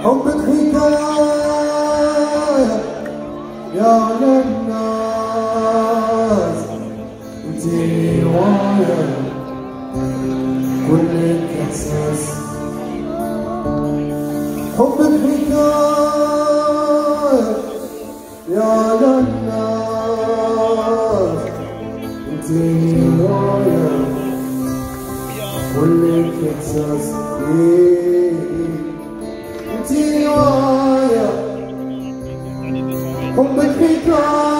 حبك حكاية يا للناس انتي رواية كلك احساس حبك حكاية يا للناس انتي رواية كلك احساس انتي رواية حبك حكاية